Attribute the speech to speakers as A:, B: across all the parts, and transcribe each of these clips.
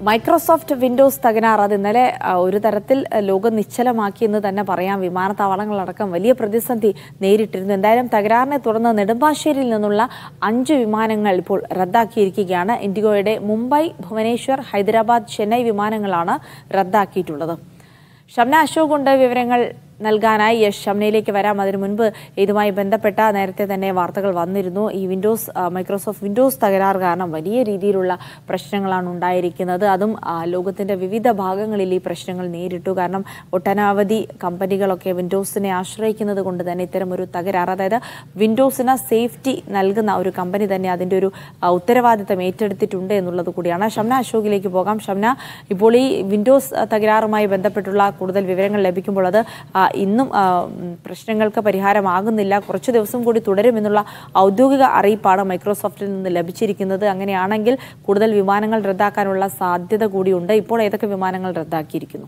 A: Microsoft Windows തകരാർ അത് ഇന്നലെ ആ, ഒരു തരത്തിൽ ആ, ലോകം നിശ്ചലമാക്കിയെന്ന് തന്നെ പറയാം വിമാനത്താവളങ്ങളടക്കം വലിയ പ്രതിസന്ധി നേരിട്ടിരുന്നു എന്തായാലും തകരാറിനെ തുടർന്ന് നെടുമ്പാശ്ശേരിയിൽ നിന്നുള്ള അഞ്ച് വിമാനങ്ങൾ ഇപ്പോൾ റദ്ദാക്കിയിരിക്കുകയാണ് ഇൻഡിഗോയുടെ മുംബൈ ഭുവനേശ്വർ ഹൈദരാബാദ് ചെന്നൈ വിമാനങ്ങളാണ് റദ്ദാക്കിയിട്ടുള്ളത് ഷംന അശോക് ഉണ്ട് വിവരങ്ങൾ നൽകാനായി യശ് ഷംനയിലേക്ക് വരാം അതിനു മുൻപ് ഇതുമായി ബന്ധപ്പെട്ട നേരത്തെ തന്നെ വാർത്തകൾ വന്നിരുന്നു ഈ വിൻഡോസ് ആ, മൈക്രോസോഫ്റ്റ് വിൻഡോസ് തകരാറ് കാരണം വലിയ രീതിയിലുള്ള പ്രശ്നങ്ങളാണ് ഉണ്ടായിരിക്കുന്നത് അതും ആ, ലോകത്തിന്റെ വിവിധ ഭാഗങ്ങളിൽ ഈ പ്രശ്നങ്ങൾ നേരിട്ടു കാരണം ഒട്ടനവധി കമ്പനികളൊക്കെ വിൻഡോസിനെ ആശ്രയിക്കുന്നത് കൊണ്ട് തന്നെ ഇത്തരം ഒരു തകരാറ് അതായത് വിൻഡോസിന് സേഫ്റ്റി നൽകുന്ന ഒരു കമ്പനി തന്നെ അതിന്റെ ഒരു ആ, ഉത്തരവാദിത്തം ഏറ്റെടുത്തിട്ടുണ്ട് എന്നുള്ളത് കൂടിയാണ് ഷംന അശോകിലേക്ക് പോകാം ഷംന ഇപ്പോൾ ഈ വിൻഡോസ് ആ, തകരാറുമായി ബന്ധപ്പെട്ടുള്ള കൂടുതൽ വിവരങ്ങൾ ലഭിക്കുമ്പോൾ അത് ആ, ഇന്നും ആ, ഉം, പ്രശ്നങ്ങൾക്ക് പരിഹാരമാകുന്നില്ല കുറച്ച് ദിവസം കൂടി തുടരുമെന്നുള്ള ഔദ്യോഗിക അറിയിപ്പാണ് മൈക്രോസോഫ്റ്റിൽ നിന്ന് ലഭിച്ചിരിക്കുന്നത് അങ്ങനെയാണെങ്കിൽ കൂടുതൽ വിമാനങ്ങൾ റദ്ദാക്കാനുള്ള സാധ്യത കൂടിയുണ്ട് ഇപ്പോൾ ഏതൊക്കെ വിമാനങ്ങൾ റദ്ദാക്കിയിരിക്കുന്നു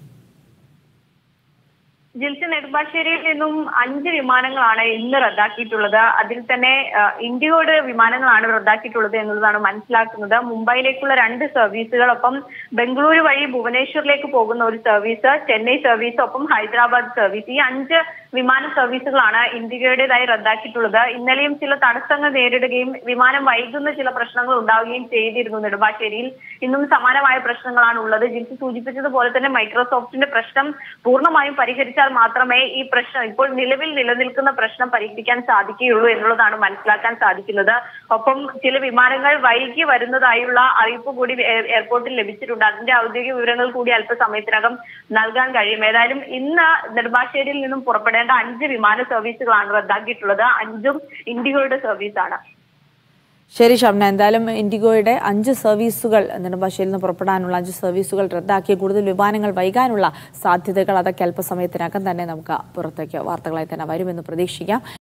B: ജിൽസൺ നെടുമ്പാശ്ശേരിയിൽ നിന്നും അഞ്ച് വിമാനങ്ങളാണ് ഇന്ന് റദ്ദാക്കിയിട്ടുള്ളത് അതിൽ തന്നെ ആ, ഇൻഡിഗോയുടെ വിമാനങ്ങളാണ് റദ്ദാക്കിയിട്ടുള്ളത് എന്നുള്ളതാണ് മനസ്സിലാക്കുന്നത് മുംബൈയിലേക്കുള്ള രണ്ട് സർവീസുകൾ ഒപ്പം ബംഗളൂരു വഴി ഭുവനേശ്വറിലേക്ക് പോകുന്ന ഒരു സർവീസ് ചെന്നൈ സർവീസ് ഒപ്പം ഹൈദരാബാദ് സർവീസ് ഈ അഞ്ച് വിമാന സർവീസുകളാണ് ഇൻഡിഗോയുടേതായി റദ്ദാക്കിയിട്ടുള്ളത് ഇന്നലെയും ചില തടസ്സങ്ങൾ നേരിടുകയും വിമാനം വൈകുന്ന ചില പ്രശ്നങ്ങൾ ഉണ്ടാവുകയും ചെയ്തിരുന്നു നെടുമ്പാശ്ശേരിയിൽ ഇന്നും സമാനമായ പ്രശ്നങ്ങളാണ് ഉള്ളത് ജിൽസി സൂചിപ്പിച്ചതുപോലെ തന്നെ മൈക്രോസോഫ്റ്റിന്റെ പ്രശ്നം പൂർണ്ണമായും പരിഹരിച്ചാൽ മാത്രമേ ഈ പ്രശ്നം ഇപ്പോൾ നിലവിൽ നിലനിൽക്കുന്ന പ്രശ്നം പരിഹരിക്കാൻ സാധിക്കുകയുള്ളൂ എന്നുള്ളതാണ് മനസ്സിലാക്കാൻ സാധിക്കുന്നത് ഒപ്പം ചില വിമാനങ്ങൾ വൈകി വരുന്നതായുള്ള അറിയിപ്പ് കൂടി എയർ- എയർപോർട്ടിൽ ലഭിച്ചിട്ടുണ്ട് അതിന്റെ ഔദ്യോഗിക വിവരങ്ങൾ കൂടി അല്പസമയത്തിനകം നൽകാൻ കഴിയും ഏതായാലും ഇന്ന് നെടുമ്പാശ്ശേരിയിൽ നിന്നും പുറപ്പെടേണ്ട അഞ്ച് വിമാന സർവീസുകളാണ് റദ്ദാക്കിയിട്ടുള്ളത് അഞ്ചും ഇൻഡിഗോയുടെ സർവീസാണ്
A: ശരി ഷംന എന്തായാലും ഇൻഡിഗോയുടെ അഞ്ച് സർവീസുകൾ നെടുമ്പാശ്ശേരിയിൽ നിന്ന് പുറപ്പെടാനുള്ള അഞ്ച് സർവീസുകൾ റദ്ദാക്കിയ കൂടുതൽ വിമാനങ്ങൾ വൈകാനുള്ള സാധ്യതകൾ അതൊക്കെ അല്പസമയത്തിനകം തന്നെ നമുക്ക് പുറത്തേക്ക് വാർത്തകളായി തന്നെ വരുമെന്ന് പ്രതീക്ഷിക്കാം